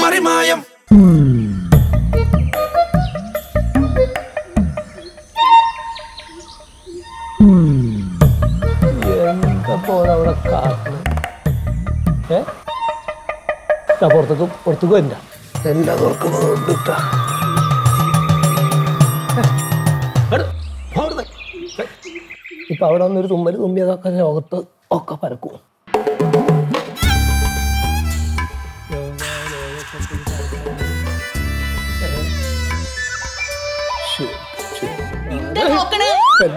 മറിമായം എന്താ അവിടെ കാട്ടണം ഏ ദാ പുറത്തേക്ക് പുറത്തേക്ക് വരണ്ട എല്ലാ തുറക്കുന്നത് ഇട്ടാ ഇപ്പൊ അവിടെ വന്നൊരു തുമ്മൽ തുമ്മിയതൊക്കെ ലോകത്ത് ഒക്കെ പരക്കും എന്താ നോക്കണേ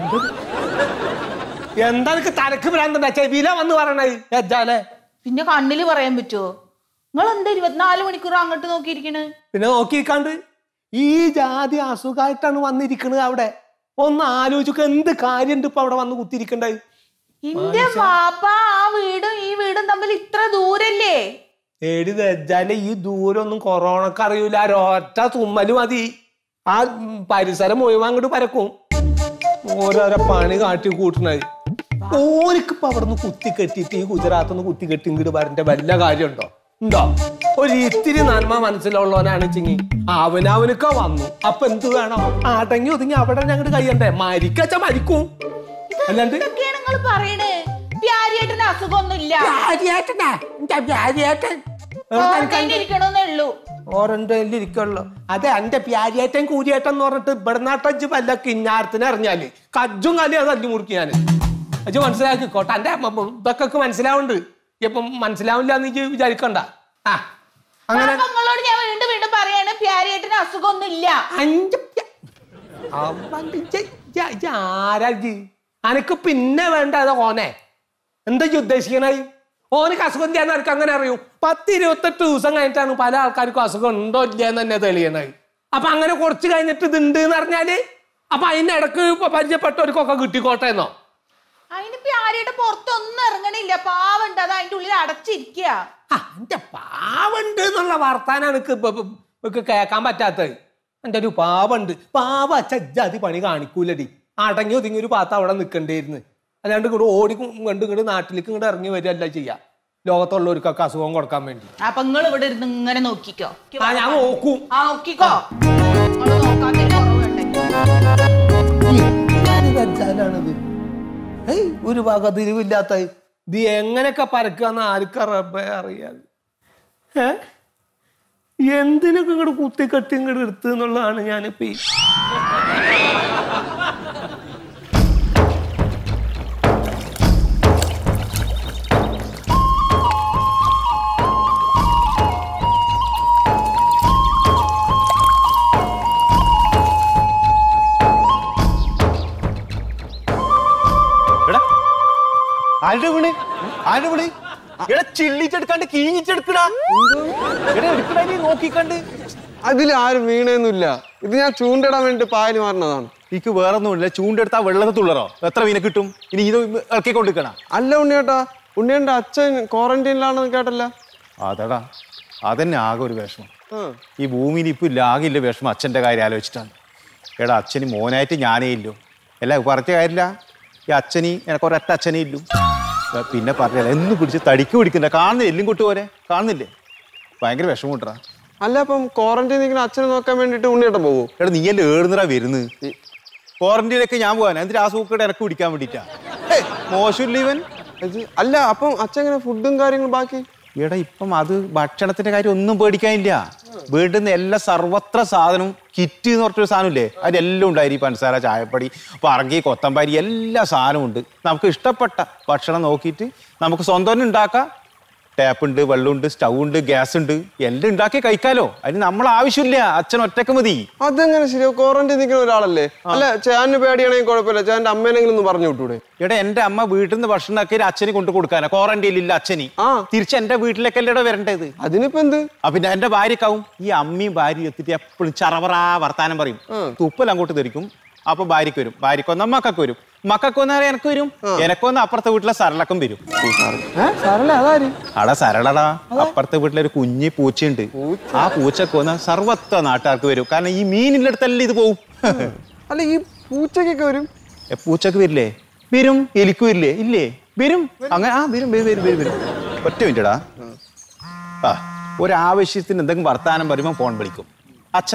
എന്താ നിനക്ക് തലക്ക് ഭ്രാന്തണ്ട ചെവിയില വന്ന് പറയണേ എജാലെ പിന്നെ കണ്ണില് പറയാൻ പറ്റുമോ നിങ്ങൾ എന്താ ഇരുപത്തിനാല് മണിക്കൂർ അങ്ങോട്ട് നോക്കിയിരിക്കണ് പിന്നെ നോക്കിക്കാണ്ട് ഈ ജാതി അസുഖമായിട്ടാണ് വന്നിരിക്കുന്നത് അവിടെ ഒന്ന് ആലോചിക്കുക എന്ത് കാര്യമുണ്ട് ഇപ്പൊ അവിടെ വന്ന് കുത്തിരിക്കണ്ടേ എന്റെ പാപ്പ ആ വീടും ഈ വീടും തമ്മിൽ ഇത്ര ദൂരല്ലേ ഏടി വെച്ചാല് ഈ ദൂരൊന്നും കൊറോണക്ക് അറിയൂല ഒരൊറ്റ തുമ്മല് മതി ആ ഉം, പരിസരം മുഴുവൻ അങ്ങോട്ട് പരക്കും ഓരോരോ പണി കാട്ടി കൂട്ടണത് ഓനിക്കിപ്പോ അവിടെ നിന്ന് കുത്തി കെട്ടിയിട്ട് ഈ ഗുജറാത്തിൽ നിന്ന് കുത്തി കെട്ടി ഇങ്ങോട്ട് വരേണ്ട വല്ല കാര്യമുണ്ടോ ഉണ്ടോ ഒരു ഇത്തിരി നന്മ മനസ്സിലുള്ളവനാണ് ചിങ്ങി അവനവനൊക്കെ വന്നു അപ്പൊ എന്ത് വേണം അടങ്ങി ഒതുങ്ങി അവിടെ ഞങ്ങട് കഴിയണ്ടേ മരിക്കച്ച മരിക്കും അല്ലാണ്ട് എന്തൊക്കെയാണ് നിങ്ങൾ പറയണേ പ്യാരിയേട്ടന് അസുഖമൊന്നുമില്ല ക്വാറന്റൈനിൽ ഇരിക്കണമെന്നേ ഉള്ളൂ ഓരൻ്റെ ഇരിക്കുള്ളൂ അതെ എന്റെ പ്യാരിയേറ്റൻ കൂരിയേറ്റൻ എന്ന് പറഞ്ഞിട്ട് ഇവിടുന്നാട്ടഞ്ച് വല്ല കിഞ്ഞാരത്തിന് അറിഞ്ഞാല് കജ്ജും കല്ലും അത് തല്ലി മുറിക്കും ഞാൻ അജ് മനസ്സിലാക്കിക്കോട്ടെ എന്റെ ഇതൊക്കെ മനസ്സിലാവുന്നുണ്ട് ഇപ്പം മനസ്സിലാവില്ല എന്ന് ഇജ്ജ് വിചാരിക്കണ്ട ആ അങ്ങനെ പാപ്പ, നിങ്ങളോട് ഞാൻ വീണ്ടും വീണ്ടും പറയാണ് പ്യാരിയേട്ടന് അസുഖമൊന്നുമില്ല അഞ്ച് പ്യ- അവന്റെ ഇജ്ജ് ഇജ്ജ് ഇജ്ജ് ആരാ ഇജ്ജ് അനക്ക് പിന്നെ വേണ്ട അത് ഓനെ എന്താ ഇജ്ജ് ഉദ്ദേശിക്കണേ ഓനക്ക് അസുഖം ഇല്ലാന്ന് ആർക്ക് അങ്ങനെ അറിയും പത്ത് ഇരുപത്തെട്ട് ദിവസം കഴിഞ്ഞിട്ടാണ് പല ആൾക്കാർക്കും അസുഖം ഉണ്ടോ ഇല്ലയെന്ന് തന്നെ തെളിയണത് അപ്പൊ അങ്ങനെ കുറച്ച് കഴിഞ്ഞിട്ട് ഇതുണ്ട് എന്ന് പറഞ്ഞാല് അപ്പൊ അതിന്റെ ഇടക്ക് പരിചയപ്പെട്ടവർക്കൊക്കെ കിട്ടിക്കോട്ടെ എന്നോ അതിന് പ്യാരിയേട്ടൻ പുറത്തൊന്നും ഇറങ്ങണില്ല പാവുണ്ട് അത് അതിന്റെ ഉള്ളിൽ അടച്ചിരിക്കുക ആ, എന്റെ പാവുണ്ട് എന്നുള്ള വർത്താനാണ് എനിക്ക് ഇപ്പൊ- ഇപ്പൊ- ഇപ്പൊ കേൾക്കാൻ പറ്റാത്തത് എന്റെ ഒരു പാവുണ്ട് പാവ ചജ്ജാതി പണി കാണിക്കൂലടി അടങ്ങി ഒതുങ്ങി ഒരു പാത്ത അവിടെ നിൽക്കണ്ടായിരുന്നു അല്ലാണ്ട് ഇങ്ങോട്ട് ഓടി കണ്ട് ഇങ്ങോട്ട് നാട്ടിലേക്ക് ഇങ്ങോട്ട് ഇറങ്ങി വരികയല്ല ചെയ്യാ ലോകത്തുള്ളവർക്കൊക്കെ അസുഖം കൊടുക്കാൻ വേണ്ടി അപ്പൊ നിങ്ങൾ ഇവിടെ ഇരുന്ന് ഇങ്ങനെ നോക്കിക്കോ ആ ഞാൻ നോക്കും ആ നോക്കിക്കോ നിങ്ങള് നോക്കാത്തൊരു കുറവുണ്ടെങ്കിൽ എന്ത് വെച്ചാലാണിത് ഏയ് ഒരു ഭാഗ തിരിവില്ലാത്ത ഇത് എങ്ങനെയൊക്കെ പരക്കാന്ന് ആർക്കാ റബ്ബേ അറിയാതെ ഏ എന്തിനൊക്കെ ഇങ്ങോട്ട് കുത്തിക്കെട്ടി ഇങ്ങോട്ട് എടുത്തു എന്നുള്ളതാണ് ഞാനിപ്പോ ഈ എടാ ആരുടെ വീണ് ആരുടെ വീണ് എടാ ചിള്ളിച്ചെടുക്കാണ്ട് കീഞ്ഞിച്ചെടുക്കടാ എടാ എടുക്കടാ നീ നോക്കിക്കണ്ട് അതിൽ ആരും വീണയൊന്നുമില്ല ഇത് ഞാൻ ചൂണ്ടിടാൻ വേണ്ടി പായല് മാറുന്നതാണ് എനിക്ക് വേറെ ഒന്നുമില്ല ചൂണ്ടെടുത്താ വെള്ളത്തിൽ തുള്ളറോ എത്ര മീനെ കിട്ടും ഇനി ഇത് ഇറക്കി കൊണ്ടിരിക്കണ അല്ല ഉണ്ണിയേട്ടാ ഉണ്ണിയേന്റെ അച്ഛൻ ക്വാറന്റൈനിലാണെന്ന് കേട്ടല്ല അതെടാ അതന്നെ ആകെ ഒരു വിഷമം ആ. ഈ ഭൂമിയിൽ ഇപ്പൊ ഇല്ല ആകെ ഇല്ല വിഷമം അച്ഛന്റെ കാര്യം ആലോചിച്ചിട്ടാണ് എടാ അച്ഛന് മോനായിട്ട് ഞാനേ ഇല്ലു അല്ല പറഞ്ഞ കാര്യമില്ല ഈ അച്ഛനി എനക്ക് ഒരൊറ്റ അച്ഛനേ ഇല്ലു എടാ, പിന്നെ പറഞ്ഞ എന്ന് പിടിച്ച് തടിക്ക് പിടിക്കണ്ട കാണുന്നില്ല എല്ലും കൊട്ടു പോലെ കാണുന്നില്ലേ ഭയങ്കര വിഷമം കിട്ടറാ അല്ല അപ്പം ക്വാറന്റൈൻ നിൽക്കുന്ന അച്ഛനെ നോക്കാൻ വേണ്ടിട്ട് ഉണ്ണിയേട്ടൻ പോകും എടാ നീ അല്ലേ ഏഴുന്നറ വരുന്നത് ക്വാറന്റൈനൊക്കെ ഞാൻ പോകാൻ എന്തിനാ ആ സൂക്കടെ ഇറക്കി പിടിക്കാൻ വേണ്ടിട്ടാ മോശമില്ല ഇവൻ അല്ല അപ്പം അച്ഛൻ എങ്ങനെ ഫുഡും കാര്യങ്ങളും ബാക്കി എടാ ഇപ്പം അത് ഭക്ഷണത്തിന്റെ കാര്യം ഒന്നും പേടിക്കാനില്ല വീണ്ടുന്ന എല്ലാ സർവത്ര സാധനവും കിറ്റ് എന്ന് പറഞ്ഞൊരു സാധനമില്ലേ അതിലെല്ലാം ഉണ്ടായി പഞ്ചസാര ചായപ്പൊടി പറങ്കി കൊത്തമ്പാരി എല്ലാ സാധനവും ഉണ്ട് നമുക്ക് ഇഷ്ടപ്പെട്ട ഭക്ഷണം നോക്കിയിട്ട് നമുക്ക് സ്വന്തം തന്നെ ഉണ്ടാക്കാം ടാപ്പ് ഉണ്ട് വെള്ളമുണ്ട് സ്റ്റൗ ഉണ്ട് ഗ്യാസ് ഉണ്ട് എല്ലാം ഉണ്ടാക്കി കഴിക്കാലോ അതിന് നമ്മൾ ആവശ്യമില്ല അച്ഛൻ ഒറ്റക്ക് മതി അതെങ്ങനെ ശരിയോ ക്വാറന്റൈൻ നിൽക്കുന്ന ഒരാളല്ലേ അല്ല ചേട്ടന് പേടിയാണെങ്കിൽ കുഴപ്പമില്ല ചേട്ടന്റെ അമ്മേനെങ്കിലും ഒന്ന് പറഞ്ഞു വിട്ടൂടെ എടാ എന്റെ അമ്മ വീട്ടിൽ നിന്ന് ഭക്ഷണം ആക്കി അച്ഛന് കൊണ്ട് കൊടുക്കാനാ ക്വാറന്റൈനിൽ ഇല്ല അച്ഛന് ആ. തിരിച്ച് എന്റെ വീട്ടിലേക്കല്ലേ വരേണ്ടത് അതിനിപ്പോ എന്ത് ആ പിന്നെ എന്റെ ഭാര്യക്കാവും ഈ അമ്മയും ഭാര്യയും എത്തിയിട്ട് എപ്പോഴും ചറവറാ വർത്താനം പറയും തുപ്പൽ അങ്ങോട്ട് തെറിക്കും അപ്പൊ ഭാര്യക്ക് വരും ഭാര്യക്കൊന്ന മക്കൾക്ക് വരും മക്കൾക്ക് വന്നാൽ എനക്ക് വരും എനക്കൊന്ന് അപ്പുറത്തെ വീട്ടിലെ സരളക്കും വരും ഏ സാറല്ല അതാര് അടാ സരളടാ അപ്പുറത്തെ വീട്ടിലൊരു കുഞ്ഞി പൂച്ചയുണ്ട് ആ പൂച്ചക്ക് വന്ന സർവത്ര നാട്ടുകാർക്ക് വരും കാരണം ഈ മീനില്ലടത്തല്ലേ ഇത് പോവും അല്ല ഈ പൂച്ചക്കൊക്കെ വരും എ, പൂച്ചക്ക് വരില്ലേ വരും എലിക്ക് വരില്ലേ ഇല്ലേ വരും അങ്ങനെ ആ വരും വരും വരും വരും വരും ഒറ്റ മിനിറ്റടാ ആ ഒരാവശ്യത്തിന് എന്തെങ്കിലും വർത്താനം വരുമ്പോൾ ഫോൺ വിളിക്കും അച്ഛൻ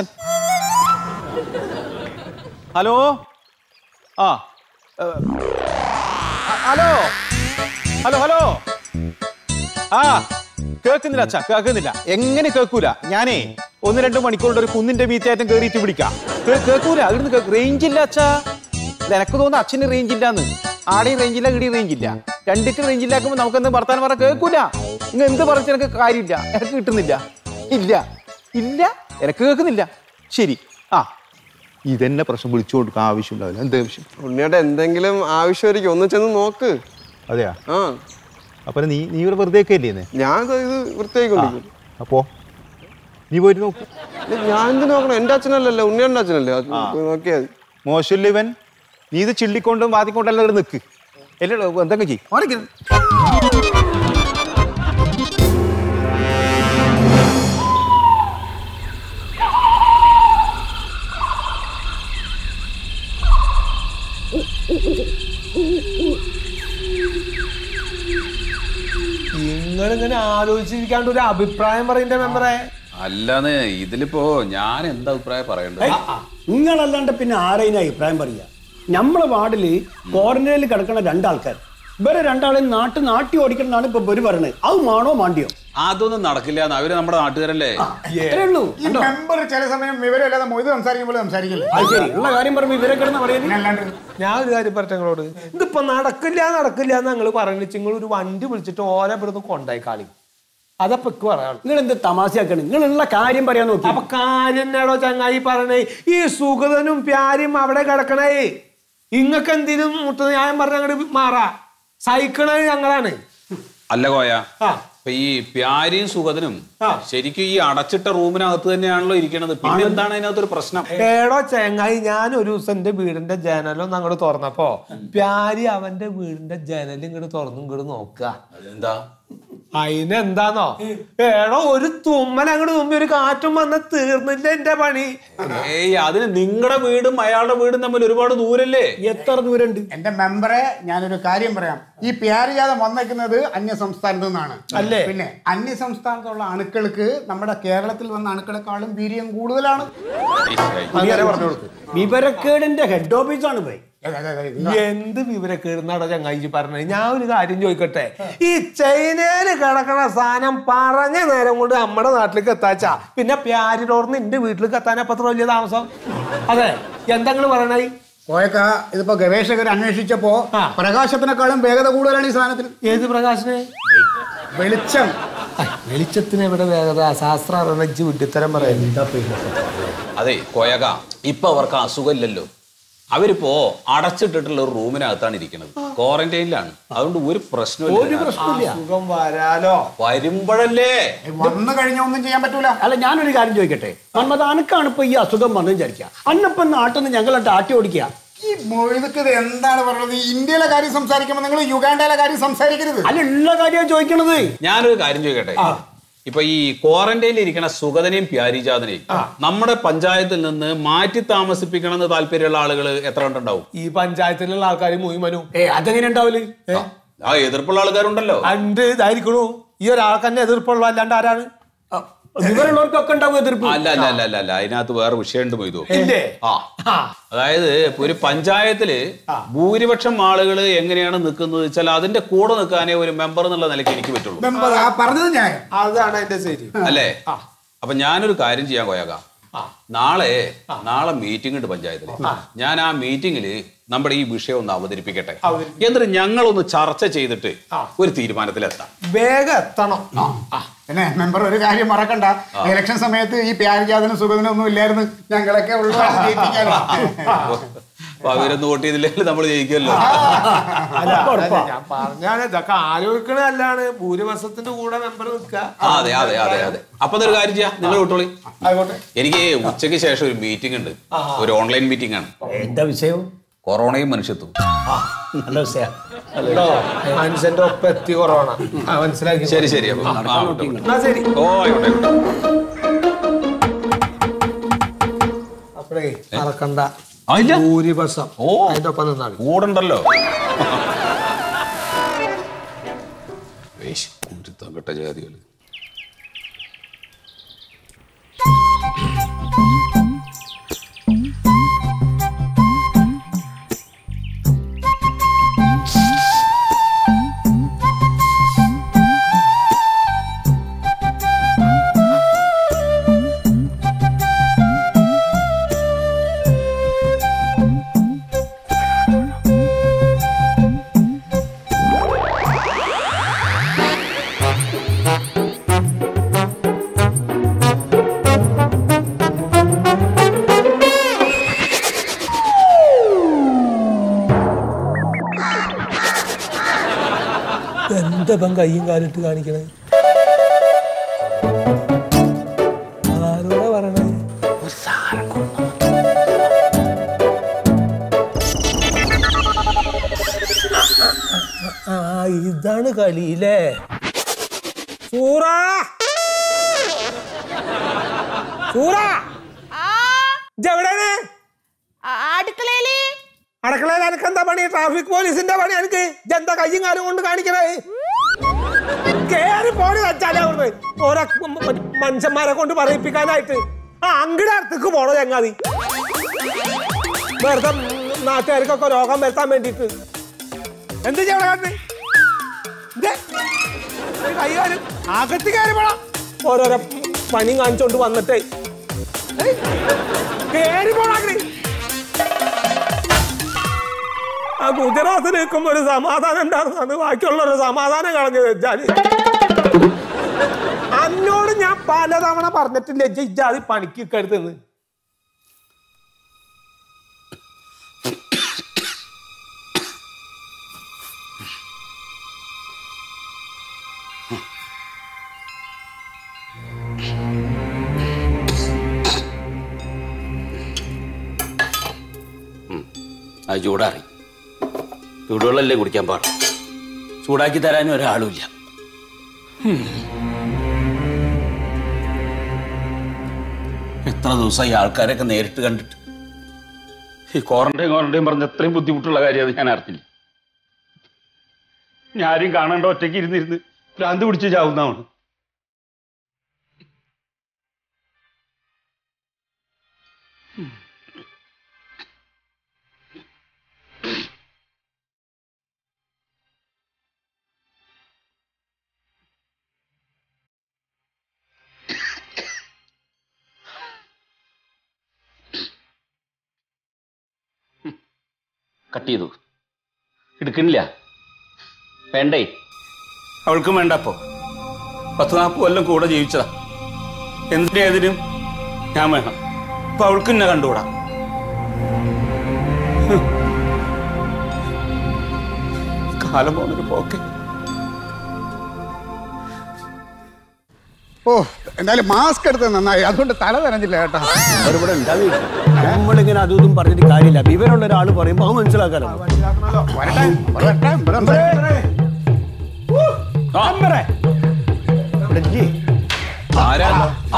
ഹലോ ആ ഏ, ഹ- ഹലോ ഹലോ ഹലോ ആ കേൾക്കുന്നില്ല അച്ഛാ കേൾക്കുന്നില്ല എങ്ങനെ കേൾക്കൂല ഞാനേ ഒന്ന് രണ്ട് മണിക്കൂറുടെ ഒരു കുന്നിന്റെ മീറ്റേറ്റം കയറിയിട്ട് വിളിക്കാം കേ- കേൾക്കൂല ഇവിടുന്ന് റേഞ്ച് ഇല്ല അച്ഛാ ഇത് എനക്ക് തോന്നുന്നു അച്ഛന് റേഞ്ച് ഇല്ലാന്ന് ആടെയും റേഞ്ച് ഇല്ല ഇടിയും റേഞ്ച് ഇല്ല രണ്ടിക്ക് റേഞ്ച് ഇല്ലാക്കുമ്പോൾ നമുക്ക് എന്ത് വർത്താനം പറ കേൾക്കൂല നിങ്ങൾ എന്ത് പറഞ്ഞ എനിക്ക് കാര്യമില്ല എനിക്ക് കിട്ടുന്നില്ല ഇല്ല ഇല്ല എനക്ക് കേൾക്കുന്നില്ല ശരി ആ ഇതെന്നെ പ്രശ്നം വിളിച്ചു കൊടുക്കാൻ ആവശ്യമുണ്ടാവില്ല എന്താ ആവശ്യം ഉണ്ണിയേട്ടാ എന്തെങ്കിലും ആവശ്യമായിരിക്കും ഒന്ന് ചെന്ന് നോക്ക് അതെയാ ആ അപ്പൊ നീ നീ ഇവിടെ വെറുതെ ഒക്കെ അല്ലേ ഞാൻ ദാ ഇത് വൃത്തിയാക്കി കൊണ്ടിരിക്കും അപ്പോ നീ പോയിട്ട് നോക്ക് ഞാൻ എന്ത് നോക്കണം എന്റെ അച്ഛനല്ലല്ലോ ഉണ്ണിയേട്ടൻ്റെ അച്ഛനല്ലേ അത് പോയി നോക്കിയാൽ മതി മോശമില്ല ഇവൻ നീ ഇത് ചിള്ളിക്കൊണ്ടും വാദിക്കൊണ്ടെല്ലാം ഇവിടെ നിൽക്ക് എല്ലാം എന്തെങ്കിലും ചെയ്യും നിങ്ങളിങ്ങനെ ആലോചിച്ചിരിക്കാണ്ട് ഒരു അഭിപ്രായം പറയണ്ട മെമ്പറെ അല്ലാന്ന് ഇതിലിപ്പോ ഞാൻ എന്താ അഭിപ്രായം പറയണ്ടത് നിങ്ങളല്ലാണ്ട് പിന്നെ ആരെയും അഭിപ്രായം പറയാ നമ്മളെ വാർഡില് ക്വാറന്റൈനിൽ കിടക്കുന്ന രണ്ടാൾക്കാർ ഇവരെ രണ്ടാളെയും നാട്ട് നാട്ടി ഓടിക്കണമെന്നാണ് ഇപ്പൊ ഇവര് പറയണത് അത് മാണോ മാണ്ടിയോ അതൊന്നും നടക്കില്ല അവര് നമ്മുടെ നാട്ടുകാരല്ലേ അത്രേ ഉള്ളൂ ഈ മെമ്പർ ചില സമയം വിവരമില്ലാതെ മൊയ്ത് സംസാരിക്കുമ്പോൾ സംസാരിക്കില്ലേ അത് ശരി ഉള്ള കാര്യം പറയുമ്പോ ഇവരെ കിടന്ന് പറയുന്നത് അല്ലാണ്ട് ഞാൻ ഒരു കാര്യം പറട്ടെ നിങ്ങളോട് ഇതിപ്പോ നടക്കില്ല നടക്കില്ല എന്ന് ഞങ്ങൾ പറഞ്ഞു നിങ്ങൾ ഒരു വണ്ടി വിളിച്ചിട്ട് ഓരോ ഇവിടുന്ന് കൊണ്ടായി കളി അതപ്പൊ ഇക്ക് പറയാനുള്ളൂ നിങ്ങൾ എന്ത് തമാശയാക്കണം നിങ്ങളുള്ള കാര്യം പറയാൻ നോക്കി അപ്പൊ കാര്യം എന്നാടോ ചങ്ങായി പറഞ്ഞേ ഈ സുഗതനും പ്യാരും അവിടെ കിടക്കണേ ഇങ്ങക്ക് എന്തിനും മുട്ട ഞാൻ പറഞ്ഞ അങ്ങോട്ട് മാറാ സഹിക്കണത് ഞങ്ങളാണ് അല്ല കോയ ആ. അപ്പൊ ഈ പ്യാരിയും സുഗതനും ആ. ശരിക്കും ഈ അടച്ചിട്ട റൂമിനകത്ത് തന്നെയാണല്ലോ ഇരിക്കണത് പിന്നെ എന്താണ് അതിനകത്തൊരു പ്രശ്നം ഏടോ ചെങ്ങായി ഞാൻ ഒരു ദിവസം എന്റെ വീടിന്റെ ജനലൊന്നും അങ്ങോട്ട് തുറന്നപ്പോ പ്യാരി അവന്റെ വീടിന്റെ ജനൽ ഇങ്ങോട്ട് തുറന്നും ഇങ്ങോട്ട് നോക്കുക എന്താ അതിനെന്താന്നോ ഏടോ ഒരു തുമ്മൻ അങ്ങോട്ട് തുമ്പി ഒരു കാറ്റും വന്ന തീർന്നില്ല എന്റെ പണി ഏയ് അതിന് നിങ്ങളുടെ വീടും അയാളുടെ വീടും തമ്മിൽ ഒരുപാട് ദൂരല്ലേ എത്ര ദൂരമുണ്ട് എന്റെ മെമ്പറെ ഞാനൊരു കാര്യം പറയാം ഈ പ്യാരിജാതം വന്നേക്കുന്നത് അന്യ സംസ്ഥാനത്തു നിന്നാണ് അല്ലേ? പിന്നെ അന്യ സംസ്ഥാനത്തുള്ള അണുക്കൾക്ക് നമ്മുടെ കേരളത്തിൽ വന്ന അണുക്കളെക്കാളും വീര്യം കൂടുതലാണ് അങ്ങനെ പറഞ്ഞു കൊടുത്തു വിവരക്കേടിന്റെ ഹെഡ് ഓഫീസാണ് പോയി അതെ, അതെ, അതെ. ഇത് എന്ത് വിവരക്കേടുന്നാടോ ചങ്ങായി പറഞ്ഞത് ഞാൻ ഒരു കാര്യം ചോദിക്കട്ടെ ഈ ചൈനയില് കിടക്കണ സാധനം പറഞ്ഞ നേരം കൊണ്ട് നമ്മുടെ നാട്ടിലേക്ക് എത്താച്ചാ പിന്നെ പ്യാരിലോർന്ന് എന്റെ വീട്ടിലേക്ക് എത്താൻ അപ്പൊ അത്ര വലിയ താമസം അതെ എന്തെങ്കിലും പറയണേ കോയക്ക ഇതിപ്പോ ഗവേഷകർ അന്വേഷിച്ചപ്പോ ആ. പ്രകാശത്തിനേക്കാളും വേഗത കൂടുതലാണ് ഈ സാധനത്തിന് ഏത് പ്രകാശനെ വെളിച്ചം വെളിച്ചത്തിന് എവിടെ വേഗത ശാസ്ത്ര അറിഞ്ഞ് വിഡ്ഢിത്തരം പറയാം അതെ കോയക ഇപ്പൊ അവർക്ക് അസുഖമില്ലല്ലോ അവരിപ്പോ അടച്ചിട്ടിട്ടുള്ള ഒരു റൂമിനകത്താണ് ഇരിക്കുന്നത് ക്വാറന്റൈനിലാണ് അതുകൊണ്ട് ഒരു പ്രശ്നമില്ല സുഖം വരാലോ വരുമ്പോഴല്ലേ വന്നു കഴിഞ്ഞാൽ ഒന്നും ചെയ്യാൻ പറ്റൂല അല്ല ഞാനൊരു കാര്യം ചോദിക്കട്ടെ മന്മത അനക്കാണ് ഇപ്പൊ ഈ അസുഖം വന്നു വിചാരിക്കുക അന്നപ്പം നാട്ടിൽ നിന്ന് ഞങ്ങളായിട്ട് ആട്ടി ഓടിക്കുക ഈ മൊയ്തൊക്കെ ഇത് എന്താണ് പറയുന്നത് ഈ ഇന്ത്യയിലെ കാര്യം സംസാരിക്കുമ്പോൾ നിങ്ങൾ യുഗാണ്ടയിലെ കാര്യം സംസാരിക്കരുത് അല്ല ഉള്ള കാര്യമാണ് ചോദിക്കണത് ഞാനൊരു കാര്യം ചോദിക്കട്ടെ ഇപ്പൊ ഈ ക്വാറന്റൈനിൽ ഇരിക്കുന്ന സുഗതനെയും പ്യാരിജാതനെയും നമ്മുടെ പഞ്ചായത്തിൽ നിന്ന് മാറ്റി താമസിപ്പിക്കണം എന്ന് താല്പര്യമുള്ള ആളുകൾ എത്ര ഉണ്ടാവും ഈ പഞ്ചായത്തിലുള്ള ആൾക്കാർ മുഴുവനും ഏ അതെങ്ങനെ ഉണ്ടാവില്ല ആ എതിർപ്പുള്ള ആൾക്കാരുണ്ടല്ലോ അണ്ട് ഇതായിരിക്കണു ഈ ഒരാൾക്ക് തന്നെ എതിർപ്പുള്ളൂ അല്ലാണ്ട് ആരാണ് വിവരമുള്ളവർക്കൊക്കെ ഉണ്ടാവും എതിർപ്പ് അല്ല അല്ല അല്ല അല്ല അല്ല അതിനകത്ത് വേറെ വിഷയമുണ്ട് മൊയ്തു ഇല്ലേ? ആ അതായത് ഇപ്പൊ ഒരു പഞ്ചായത്തില് ഭൂരിപക്ഷം ആളുകൾ എങ്ങനെയാണ് നിൽക്കുന്നത് വെച്ചാൽ അതിന്റെ കൂടെ നിൽക്കാനേ ഒരു മെമ്പർ എന്നുള്ള നിലയ്ക്ക് എനിക്ക് പറ്റുള്ളൂ മെമ്പർ ആ പറഞ്ഞത് ഞാൻ അതാണ് അതിന്റെ ശരി അല്ലേ അപ്പൊ ഞാനൊരു കാര്യം ചെയ്യാൻ പോയാക്കാം നാളെ നാളെ മീറ്റിംഗ് ഉണ്ട് പഞ്ചായത്തില് ഞാൻ ആ മീറ്റിംഗില് നമ്മുടെ ഈ വിഷയം ഒന്ന് അവതരിപ്പിക്കട്ടെ എന്നിട്ട് ഞങ്ങളൊന്ന് ചർച്ച ചെയ്തിട്ട് ഒരു തീരുമാനത്തിലെത്താം വേഗം എത്തണം പിന്നെ മെമ്പർ ഒരു കാര്യം മറക്കണ്ട ഇലക്ഷൻ സമയത്ത് ഈ പ്യാരിജാതനും സുഗതനും ഒന്നും ഇല്ലായിരുന്നു ഞങ്ങളൊക്കെ ഉള്ളതാണ് ജയിപ്പിക്കാൻ. അപ്പൊ അവരൊന്നും വോട്ട് ചെയ്തില്ലെങ്കിൽ നമ്മൾ ജയിക്കുമല്ലോ അല്ല, അല്ല, ഞാൻ പറഞ്ഞാണ് ഇതൊക്കെ ആലോചിക്കണല്ലാണ് ഭൂരിപക്ഷത്തിന്റെ കൂടെ മെമ്പർ നിൽക്കുക ആ, അതെ അതെ അതെ അതെ അപ്പൊ അതൊരു കാര്യം ചെയ്യാം നിങ്ങൾ വിട്ടോളി ആയിക്കോട്ടെ എനിക്ക് ഉച്ചയ്ക്ക് ശേഷം ഒരു മീറ്റിംഗ് ഉണ്ട് ഒരു ഓൺലൈൻ മീറ്റിംഗ് ആണ് എന്താ വിഷയം കൊറോണയും മനുഷ്യത്വം നല്ല വിഷയം കേട്ടോ മനുഷ്യന്റെ ഒപ്പം എത്തി കൊറോണ ആ, മനസ്സിലാക്കി ശരി ശരി അപ്പൊ ആ, വിട്ടോ, വിട്ടോ. എന്നാ ശരി ഓ ആയിക്കോട്ടെ ആയിക്കോട്ടെ. അപ്പഴേ മറക്കണ്ട ആ, ഇല്ല. ഭൂരിപക്ഷം ഓ. അതിന്റെ ഒപ്പം നിന്നാണ് കൂടണ്ടല്ലോ വേശ് കുരുത്തം കെട്ട ജാതികള് എന്തപ്പം കയ്യും കാലിട്ട് കാണിക്കണേ ആരോടാ പറയണേ ആ ഇതാണ് കളിയില്ലേ സൂറ സൂറ ആ ഇതെവിടെയാണ് ആ- അടുക്കളയില് അടുക്കളയിൽ എനിക്ക് എന്താ പണി ട്രാഫിക് പോലീസിന്റെ പണി എനിക്ക് ഇതെന്താ കയ്യും കാലും കൊണ്ട് കാണിക്കണേ കേറി പോണി വെച്ചാലേ അവിടുന്ന് ഓരോ മ- മ- മനുഷ്യന്മാരെ കൊണ്ട് പറയിപ്പിക്കാനായിട്ട് ആ അങ്കിടെ അടുത്തേക്ക് പോണോ ചങ്ങാതി വെറുതെ നാട്ടുകാർക്കൊക്കെ രോഗം വരുത്താൻ വേണ്ടിട്ട് എന്ത് ചെയ്യണം കൈകാര്യം അകത്ത് കയറി പോണം ഓരോരോ പണിയും കാണിച്ചോണ്ട് വന്നിട്ടേ ഏയ്, കേറി പോണാക്കി ആ ഗുജറാത്തിൽ നിൽക്കുമ്പോ ഒരു സമാധാനം ഉണ്ടായിരുന്നു അത് ബാക്കിയുള്ളൊരു സമാധാനം കളഞ്ഞു വെച്ചാല് അന്നോട് ഞാൻ പലതവണ പറഞ്ഞിട്ടില്ല ഇജ്ജാതി പണിക്ക് കരുതെന്ന് അത് ചൂടാറി ചൂടുവെള്ളമല്ലേ കുടിക്കാൻ പാടും ചൂടാക്കി തരാനും ഒരാളുമില്ല ഹും. എത്ര ദിവസം ഈ ആൾക്കാരൊക്കെ നേരിട്ട് കണ്ടിട്ട് ഈ ക്വാറന്റൈൻ ക്വാറന്റൈൻ പറഞ്ഞ എത്രയും ബുദ്ധിമുട്ടുള്ള കാര്യം അത് ഞാൻ അറിഞ്ഞില്ല ഞാൻ ആരും കാണാണ്ട് ഒറ്റയ്ക്ക് ഇരുന്നിരുന്ന് ഭ്രാന്ത് പിടിച്ച് ചാവുന്നതാണ് കട്ട് ചെയ്തു എടുക്കണില്ല വേണ്ടേ അവൾക്കും വേണ്ട അപ്പോ പത്ത് നാൽപ്പത് കൊല്ലം കൂടെ ജീവിച്ചതാ എന്തിനേതിനും ഞാൻ വേണം അപ്പൊ അവൾക്ക് എന്നെ കണ്ടുകൂടാ ഹും. കാലം പോണൊരു പോക്കെ ഓ എന്തായാലും മാസ്ക് എടുത്ത് നന്നായി അതുകൊണ്ട് തല നനഞ്ഞില്ല കേട്ടോ അവരിവിടെ ഉണ്ടാവില്ല നമ്മളിങ്ങനെ അതും ഇതും പറഞ്ഞിട്ട് കാര്യമില്ല വിവരമുള്ള ഒരാൾ പറയുമ്പോൾ അത് മനസ്സിലാക്കാനോ വരട്ടെ വരട്ടെ ഇവിടെ സംസാരിക്കാം. ആരാ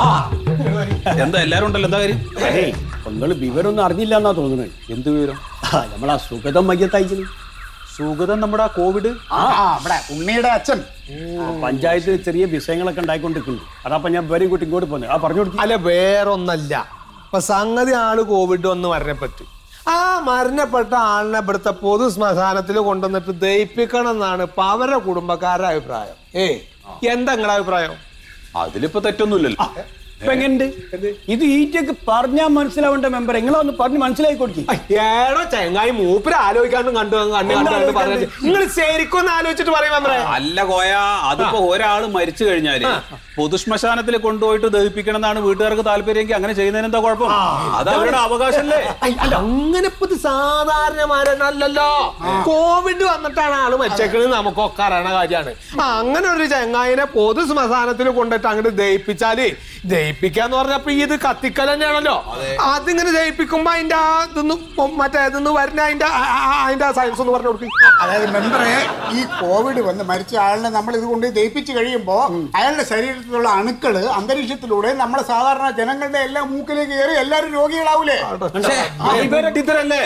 എന്താ എല്ലാരും ഉണ്ടല്ലോ എന്താ കാര്യം അതെ നിങ്ങൾ വിവരമൊന്നും അറിഞ്ഞില്ല എന്നാ തോന്നുന്നത് എന്ത് വിവരം നമ്മളാ സുഗതം മയ്യത്തയച്ചത് സുഗതം നമ്മുടെ ആ കോവിഡ് ആ ഇവിടെ ഉണ്ണിയുടെ അച്ഛൻ പഞ്ചായത്തിൽ ചെറിയ വിഷയങ്ങളൊക്കെ ഉണ്ടായിക്കൊണ്ടിരിക്കുന്നു അതാ ഞാൻ വേറെ കൂട്ടി ഇങ്ങോട്ട് പോന്നെ ആ പറഞ്ഞു കൊടുക്കി അല്ല വേറൊന്നല്ല ഇപ്പൊ സംഗതി ആള് കോവിഡ് വന്ന് മരണപ്പെട്ടു ആ മരണപ്പെട്ട ആളിനെ ഇവിടുത്തെ പൊതു ശ്മശാനത്തിൽ കൊണ്ടുവന്നിട്ട് ദയിപ്പിക്കണം എന്നാണ് ഇപ്പൊ അവരുടെ കുടുംബക്കാരുടെ അഭിപ്രായം ഏ എന്താ നിങ്ങളുടെ അഭിപ്രായം അതിലിപ്പോ തെറ്റൊന്നുമില്ലല്ലോ ഇപ്പൊ എങ്ങനെയുണ്ട് ഇത് ഈറ്റൊക്കെ പറഞ്ഞാൽ മനസ്സിലാവേണ്ട മെമ്പർ നിങ്ങളൊന്ന് പറഞ്ഞ് മനസ്സിലാക്കി കൊടുക്കി ഏടോ ചെങ്ങായി മൂപ്പര് ആലോചിക്കാണ്ടും കണ്ടു കണ്ടു കണ്ടു കണ്ടു പറഞ്ഞു നിങ്ങൾ ശരിക്കും ഒന്ന് ആലോചിച്ചിട്ട് പറയും മെമ്പറേ അല്ല കോയ അതിപ്പോ ഒരാള് മരിച്ചു കഴിഞ്ഞാല് പൊതുശ്മശാനത്തിൽ കൊണ്ടുപോയിട്ട് ദഹിപ്പിക്കണം എന്നാണ് വീട്ടുകാർക്ക് താല്പര്യമെങ്കിൽ അങ്ങനെ ചെയ്യുന്നതിന് എന്താ കുഴപ്പം അത് അവരുടെ അവകാശമല്ലേ അല്ല അങ്ങനെ ഇപ്പൊ ഇത് സാധാരണ മരണമല്ലല്ലോ കോവിഡ് വന്നിട്ടാണ് ആള് മരിച്ചേക്കണത് നമുക്കൊക്കെ അറിയണ കാര്യമാണ് അങ്ങനെ ഒരു ചെങ്ങായിനെ പൊതു ശ്മശാനത്തിൽ കൊണ്ടിട്ട് അങ്ങോട്ട് ദഹിപ്പിച്ചാല് ദഹിപ്പിക്കാന്ന് പറഞ്ഞപ്പോ ഈ ഇത് കത്തിക്കൽ തന്നെയാണല്ലോ അതിങ്ങനെ ദഹിപ്പിക്കുമ്പോ അതിന്റെ ആ ഇതൊന്ന് മറ്റേ ഇതൊന്ന് വരുന്ന അതിന്റെ ആ- ആ- അതിന്റെ സയൻസ് ഒന്ന് പറഞ്ഞു കൊടുക്കും അതായത് മെമ്പറെ ഈ കോവിഡ് വന്ന് മരിച്ച ആളിനെ നമ്മൾ ഇത് കൊണ്ട് ദയിപ്പിച്ച് കഴിയുമ്പോ അയാളുടെ ശരീരത്തിലുള്ള അണുക്കള് അന്തരീക്ഷത്തിലൂടെ നമ്മുടെ സാധാരണ ജനങ്ങളുടെ എല്ലാ മൂക്കിലേക്ക് കയറി എല്ലാവരും രോഗികളാവൂലേ വിഡ്ഢിത്തരല്ലേ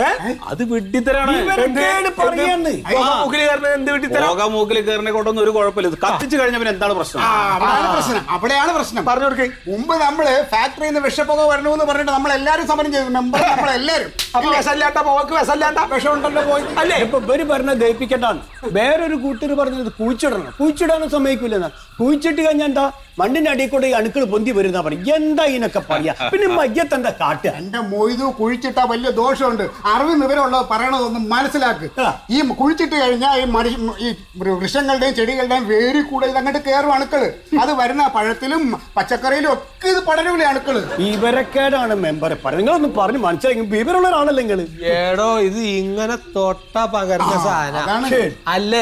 അത് വിഡ്ഢിത്തരാണ് പറയാന്ന് മൂക്കില് കയറുന്നത് എന്ത് വീട്ടിൽ ലോക മൂക്കിൽ കയറിനെ കൊണ്ടൊന്നും ഒരു കുഴപ്പമില്ല ഇത് കത്തിച്ചു കഴിഞ്ഞ പിന്നെ എന്താണ് പ്രശ്നം ആ, അവിടെയാണ് പ്രശ്നം അവിടെയാണ് പ്രശ്നം പറഞ്ഞു കൊടുക്കേ മുമ്പ് നമ്മള് ഫാക്ടറിയിൽ നിന്ന് വിഷപ്പുക വരണമെന്ന് പറഞ്ഞിട്ട് നമ്മൾ എല്ലാരും സമരം ചെയ്തു മെമ്പർ നമ്മളെല്ലാരും അപ്പൊ വിസല്ലാണ്ട പോക്ക് വിസല്ലാണ്ട വിഷമുണ്ടല്ലോ പോയി അല്ലേ ഇപ്പൊ ഇവര് പറഞ്ഞ ദഹിപ്പിക്കണ്ടാന്ന് വേറൊരു കൂട്ടര് പറഞ്ഞത് കുഴിച്ചിടണം കുഴിച്ചിടാനും സമ്മതിക്കൂലെന്നാ കുഴിച്ചിട്ട് കഴിഞ്ഞാൽ എന്താ മണ്ണിന്റെ അടിയിൽ കൂടെ ഈ അണുക്കൾ പൊന്തി വരുന്ന പറയും എന്താ ഇതിനൊക്കെ പറയാ പിന്നെ മയ്യത്ത് എന്താ കാട്ടുക എന്റെ മൊയ്തു കുഴിച്ചിട്ടാ വലിയ ദോഷമുണ്ട് അറിവ് വിവരമുള്ളത് പറയണതൊന്നും മനസ്സിലാക്ക് ആ. ഈ കുഴിച്ചിട്ട് കഴിഞ്ഞാൽ ഈ മനുഷ്യ ഈ വൃക്ഷങ്ങളുടെയും ചെടികളുടെയും വേരി കൂടെ ഇത് അങ്ങോട്ട് കയറും അണുക്കള് അത് വരുന്ന പഴത്തിലും പച്ചക്കറിയിലും ഒക്കെ ഇത് പടരൂലേ അണുക്കള് വിവരക്കേടാണ് മെമ്പറെ പറയുന്നത് നിങ്ങളൊന്ന് പറഞ്ഞ് മനസ്സിലാക്കി വിവരമുള്ള ഒരാളല്ലേ നിങ്ങള് ഏടോ ഇത് ഇങ്ങനെ തൊട്ട പകർന്ന സാധനം അതാണ് അല്ലേ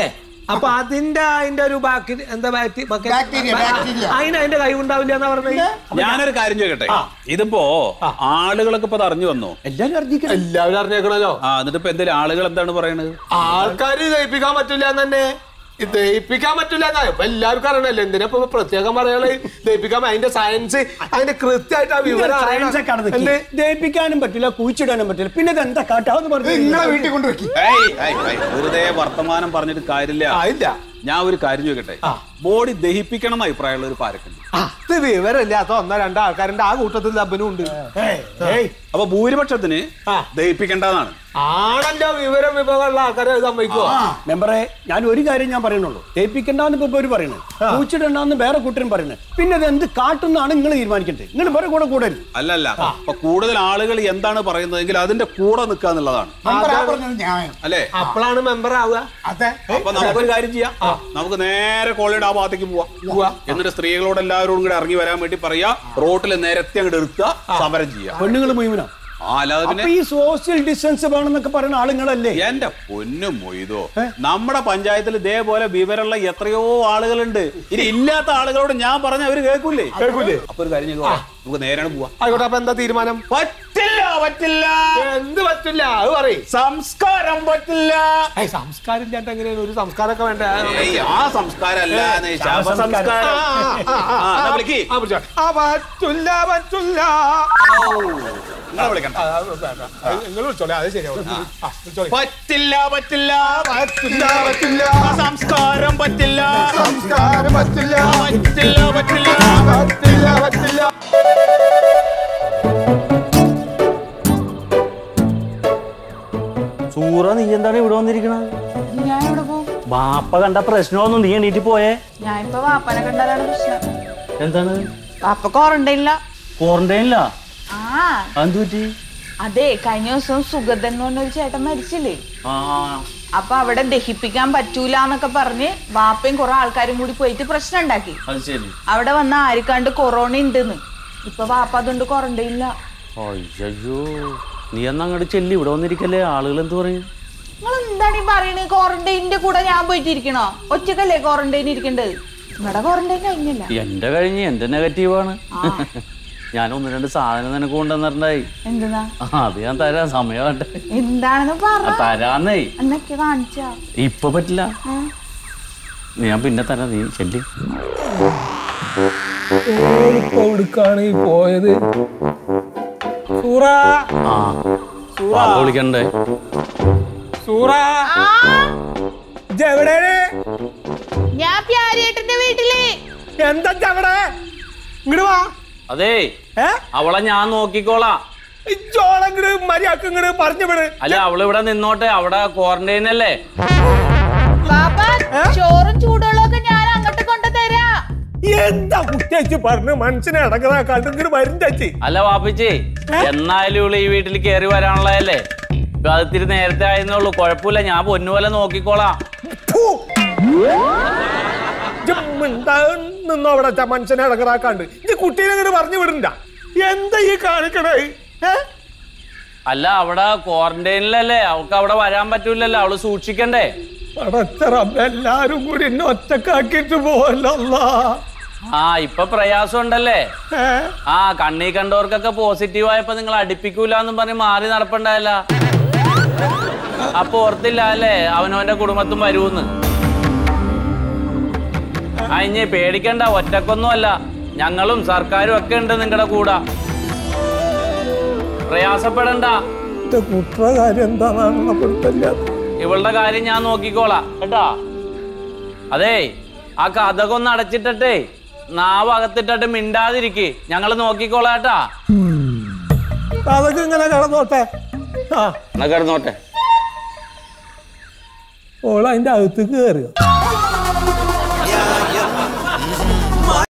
അപ്പൊ അതിന്റെ അതിന്റെ ഒരു ബാക്കി എന്താ ബാക്ടി ബാക്ടീരിയ, ബാക്ടീരിയ. അതിന് അതിന്റെ കൈ ഉണ്ടാവില്ല എന്നാ പറഞ്ഞത് ഞാനൊരു കാര്യം ചോദിക്കട്ടെ ഇതിപ്പോ ആളുകളൊക്കെ ഇപ്പൊ അത് അറിഞ്ഞു വന്നു എല്ലാരും അറിഞ്ഞിക്കണം എല്ലാവരും അറിഞ്ഞേക്കണല്ലോ ആ എന്നിട്ട് ഇപ്പൊ എന്തെങ്കിലും ആളുകൾ എന്താണ് പറയണത് ആൾക്കാര് ദഹിപ്പിക്കാൻ പറ്റില്ല എന്ന് തന്നെ ഇത് ദഹിപ്പിക്കാൻ പറ്റില്ല എന്നാ ഇപ്പൊ എല്ലാവർക്കും അറിയണല്ലോ എന്തിനാ ഇപ്പൊ പ്രത്യേകം പറയണത് ദഹിപ്പിക്കാൻ അതിന്റെ സയൻസ് അതിന്റെ കൃത്യമായിട്ട് ആ വിവരം അറിയണം. സയൻസ് ഒക്കെ അവിടെ എന്ത്? നിൽക്ക്. ദഹിപ്പിക്കാനും പറ്റില്ല കുഴിച്ചിടാനും പറ്റില്ല പിന്നെ ഇത് എന്താ കാട്ടാന്ന് ഇത് പറഞ്ഞു നിങ്ങളെ വീട്ടിൽ കൊണ്ടുവെക്കി ഏയ്, ഏയ്, ഏയ്, വെറുതെ വർത്തമാനം പറഞ്ഞിട്ട് കാര്യമില്ല ആ, ഇല്ല ഞാൻ ഒരു കാര്യം ചോദിക്കട്ടെ ബോഡി ദഹിപ്പിക്കണം എന്ന് അഭിപ്രായമുള്ള ഒരു പാരക്കുണ്ട് അത് വിവരമില്ലാത്ത ഒന്നോ രണ്ടോ ആൾക്കാരുണ്ട് ആ കൂട്ടത്തിൽ ലബനും ഉണ്ട് അപ്പൊ ഭൂരിപക്ഷത്തിന് ആ. ദഹിപ്പിക്കേണ്ടതാണ് ആണല്ലോ വിവരം വിഭവമുള്ള ആൾക്കാരെ അത് സമ്മതിക്കുവോ മെമ്പറെ ഞാൻ ഒരു കാര്യം ഞാൻ പറയുന്നുള്ളൂ തേപ്പിക്കണ്ടെന്ന് ഇപ്പൊ ഒരു പറയുന്നത് കുഴിച്ചിടണ്ടെന്ന് വേറെ കൂട്ടരും പറയുന്നത് പിന്നെ ഇത് എന്ത് കാട്ടുന്നാണ് നിങ്ങൾ തീരുമാനിക്കേണ്ടത് നിങ്ങൾ വേറെ കൂടെ കൂടരുത് അല്ലല്ല അപ്പൊ കൂടുതൽ ആളുകൾ എന്താണ് പറയുന്നതെങ്കിൽ അതിന്റെ കൂടെ നിൽക്കുക എന്നുള്ളതാണ് നമ്പർ ആ പറഞ്ഞത് ന്യായം അല്ലേ അപ്പോഴാണ് മെമ്പർ ആവുക അതെ അപ്പൊ നമുക്കൊരു കാര്യം ചെയ്യാം നമുക്ക് നേരെ കോളേജ് ആ ഭാഗത്തേക്ക് പോവാം എന്നിട്ട് സ്ത്രീകളോട് എല്ലാവരോടും കൂടെ ഇറങ്ങി വരാൻ വേണ്ടി പറയാ റോട്ടിൽ നിരത്തി അങ്ങോട്ട് എടുക്കുക സമരം ചെയ്യാം പെണ്ണുങ്ങൾ മുഴുവനോ ആ അല്ലാതെ പിന്നെ അപ്പൊ ഈ സോഷ്യൽ ഡിസ്റ്റൻസ് വേണമെന്നൊക്കെ പറയുന്ന ആളുകളല്ലേ എന്റെ പൊന്നു മൊയ്തോ നമ്മുടെ പഞ്ചായത്തിൽ ഇതേപോലെ വിവരമുള്ള എത്രയോ ആളുകളുണ്ട് ഇനി ഇല്ലാത്ത ആളുകളോട് ഞാൻ പറഞ്ഞ അവര് കേൾക്കൂലേ കേൾക്കൂലേ? അപ്പൊ ഒരു കാര്യം ചെയ്തോ നമുക്ക് നേരാണ് പോവാ ആയിക്കോട്ടെ അപ്പൊ എന്താ തീരുമാനം പറ്റില്ല പറ്റില്ല എന്ത് പറ്റില്ല അത് പറയും സംസ്കാരം പറ്റില്ല സംസ്കാരം ഇല്ലാണ്ട് എങ്ങനെയാണ് ഒരു സംസ്കാരമൊക്കെ വേണ്ട ഏയ്, ആ സംസ്കാരം അല്ല ശവസംസ്കാരം ആ, എന്നാ വിളിക്ക്. ആ, പിടിച്ചോ. ആ, പറ്റില്ല പറ്റില്ല നിങ്ങളെ വിളിക്കണ്ട നിങ്ങൾ വിളിച്ചോളെ അത് ശരിയാവും ആ, വിളിച്ചോളി. പറ്റില്ല പറ്റില്ല പറ്റില്ല പറ്റില്ല സംസ്കാരം പറ്റില്ല സംസ്കാരം പറ്റില്ല പറ്റില്ല പറ്റില്ല പറ്റില്ല പറ്റില്ല സൂറ നീ എന്താണ് ഇവിടെ വന്നിരിക്കണത് ഞാൻ എവിടെ പോകും ബാപ്പ കണ്ട പ്രശ്നമൊന്നും നീ എണീറ്റ് പോയേ ഞാൻ ഇപ്പൊ വാപ്പനെ കണ്ടാലാണ് പ്രശ്നം എന്താണ് വാപ്പ ക്വാറന്റൈനില്ല ക്വാറന്റൈനിലാ ആ എന്ത് പറ്റി അതെ കഴിഞ്ഞ ദിവസം സുഗതൻ എന്ന് പറഞ്ഞൊരു ചേട്ടൻ മരിച്ചില്ലേ ആ അപ്പൊ അവിടെ ദഹിപ്പിക്കാൻ പറ്റൂല എന്നൊക്കെ പറഞ്ഞ് വാപ്പയും കുറെ ആൾക്കാരും കൂടി പോയിട്ട് പ്രശ്നം ഉണ്ടാക്കി അത് ശരി അവിടെ വന്ന ആരിക്കാണ്ട് കൊറോണ ഉണ്ടെന്ന് ഇപ്പൊ വാപ്പ അതുകൊണ്ട് ക്വാറന്റൈനില്ല അയ്യോ നീ എന്നാ അങ്ങോട്ട് ചെല്ലി ഇവിടെ വന്നിരിക്കല്ലേ ആളുകൾ എന്ത് പറയും നിങ്ങൾ എന്താണ് ഈ പറയണത് ക്വാറന്റൈനിന്റെ കൂടെ ഞാൻ പോയിട്ടിരിക്കണോ ഒറ്റക്കല്ലേ ക്വാറന്റൈൻ ഇരിക്കേണ്ടത് ഇവിടെ ക്വാറന്റൈൻ കഴിഞ്ഞില്ല എന്റെ കഴിഞ്ഞ് എന്റെ നെഗറ്റീവാണ് ഞാൻ ഒന്ന് രണ്ട് സാധനം നിനക്ക് കൊണ്ടുവന്നിട്ടുണ്ടായി എന്തെന്നാ ആ, അത് ഞാൻ തരാം സമയമാട്ടെ എന്താണെന്ന് പറ തരാന്നേ എന്നൊക്കെ കാണിച്ചാ ഇപ്പൊ പറ്റില്ല ഞാൻ പിന്നെ തരാം നീ ചെല്ലി ഇപ്പൊ എവിടുക്കാണ് ഈ പോയത് സൂറ ആ ബാപ്പ വിളിക്കണ്ടേ സൂറ ഇജ്ജ് എവിടെയാണ് ഞാൻ പ്യാരിയേട്ടന്റെ വീട്ടില് എന്താ ഇജ്ജ് അവിടെ ഇങ്ങട് വാ അതേ ഏ അവളെ ഞാൻ നോക്കിക്കോളാം ഇജ്ജോളങ്ങട് മര്യാദക്ക് ഇങ്ങട് പറഞ്ഞു വിട് അല്ല അവള് ഇവിടെ നിന്നോട്ടെ അവിടെ ക്വാറന്റൈൻ അല്ലേ പാപ്പ ചോറും ചൂടുള്ളതൊക്കെ ഞാൻ അങ്ങോട്ട് കൊണ്ടു തരാ എന്താ കുട്ടിയച്ച് പറഞ്ഞ് മനസ്സിനെ അടങ്ങതാക്കാണ്ട് ഇങ്ങട് വരും ചേച്ചി അല്ല വാപ്പിച്ചി എന്നാലും ഇവള് ഈ വീട്ടിൽ കയറി വരാനുള്ളതല്ലേ ഇപ്പൊ അത് ഇത്തിരി നേരത്തെ ആയിരുന്നുള്ളൂ കുഴപ്പമില്ല ഞാൻ പൊന്നുപോലെ നോക്കിക്കോളാം നിന്നോ അവിടെ ച- മനുഷ്യനെ അടങ്ങതാക്കാണ്ട് ഇത് കുട്ടീനെ ഇങ്ങട് പറഞ്ഞു വിടണ്ട എന്താ ഈ കാണിക്കണേ ഏ അല്ല അവിടെ ക്വാറന്റൈനിലല്ലേ അവൾക്ക് അവിടെ വരാൻ പറ്റൂലല്ലോ അവള് സൂക്ഷിക്കണ്ടേ പടച്ച റബ്ബേ, എല്ലാരും കൂടി എന്നെ ഒറ്റക്കാക്കിട്ട് പോവല്ലോ അല്ലാ. ആ ഇപ്പൊ പ്രയാസം ഉണ്ടല്ലേ ഏ? ആ കണ്ണീ കണ്ടവർക്കൊക്കെ പോസിറ്റീവ് ആയപ്പോ നിങ്ങൾ അടുപ്പിക്കൂല എന്നും പറഞ്ഞ് മാറി നടപ്പണ്ടല്ല അപ്പൊ ഓർത്തില്ല അല്ലേ അവനവന്റെ കുടുംബത്തും വരൂന്ന് അയിഞ്ഞ് പേടിക്കണ്ട ഒറ്റക്കൊന്നും അല്ല ഞങ്ങളും സർക്കാരും ഒക്കെ ഉണ്ട് നിങ്ങളുടെ കൂടെ പ്രയാസപ്പെടണ്ട ഇത് കുട്ടറ കാര്യം എന്താണെന്നുള്ള പിടുത്തമില്ലാത്ത ഇവളുടെ കാര്യം ഞാൻ നോക്കിക്കോളാം കേട്ടാ അതേ ആ കഥകൊന്ന് ഒന്ന് അടച്ചിട്ടേ നാവ് അകത്തിട്ടിട്ട് മിണ്ടാതിരിക്ക് ഞങ്ങൾ നോക്കിക്കോളാം കേട്ടാ അതൊക്കെ ഇങ്ങനെ കിടന്നോട്ടെ ആ എന്നാ കിടന്നോട്ടെ ഓൾ അതിന്റെ അകത്ത് കയറുക